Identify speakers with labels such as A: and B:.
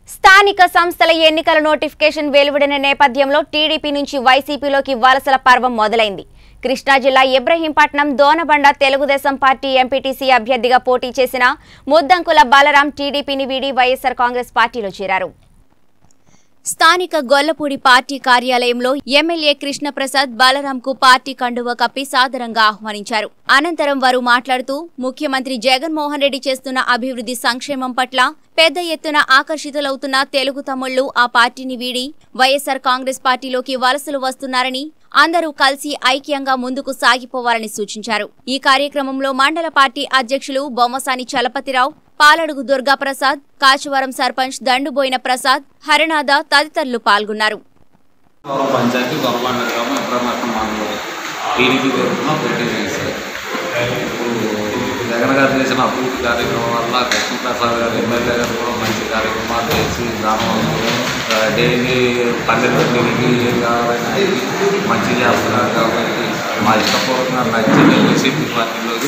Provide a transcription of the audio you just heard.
A: స్థానిక సంస్థల ఎన్నికల నోటిఫికేషన్ వెలువడిన నేపథ్యంలో టీడీపీ నుంచి వైసీపీలోకి వలసల పర్వం మొదలైంది కృష్ణా జిల్లా ఇబ్రహీంపట్నం దోనబండ తెలుగుదేశం పార్టీ ఎంపీటీసీ అభ్యర్థిగా పోటీ చేసిన ముద్దంకుల బాలరాం టీడీపీని వీడి వైఎస్సార్ కాంగ్రెస్ పార్టీలో చేరారు స్థానిక గొల్లపూడి పార్టీ కార్యాలయంలో ఎమ్మెల్యే కృష్ణప్రసాద్ బాలరాంకు పార్టీ కండువ కప్పి సాదరంగా ఆహ్వానించారు అనంతరం వారు మాట్లాడుతూ ముఖ్యమంత్రి జగన్మోహన్ రెడ్డి చేస్తున్న అభివృద్ధి సంక్షేమం పట్ల పెద్ద ఎత్తున ఆకర్షితులవుతున్న తెలుగు తమ్ముళ్లు ఆ పార్టీని వీడి వైఎస్సార్ కాంగ్రెస్ పార్టీలోకి వలసలు వస్తున్నారని అందరూ కలిసి ఐక్యంగా ముందుకు సాగిపోవాలని సూచించారు ఈ కార్యక్రమంలో మండల పార్టీ అధ్యక్షులు బొమ్మసాని చలపతిరావు పాలడుగు దుర్గాప్రసాద్ కాచువరం సర్పంచ్ దండుబోయిన ప్రసాద్ హరినాథ తదితరులు పాల్గొన్నారు
B: గౌరవ పంచాయతీ గొరబండ గ్రామం ఎప్పుడన్నట్టు మండలం టీడీపీ తరఫున పోటీ చేశారు ఇప్పుడు జగన్ గారు చేసిన అభివృద్ధి కార్యక్రమం వల్ల కృష్ణప్రసాద్ గారు ఎమ్మెల్యే గారు కూడా మంచి కార్యక్రమాలు చేసి గ్రామంలో ఆ, డైలీ పల్లెటూరికి ఏం కావాలని మంచి చేస్తున్నారు కాబట్టి మా ఇష్టపూర్వకంగా నచ్చి వైసీపీ పార్టీలోకి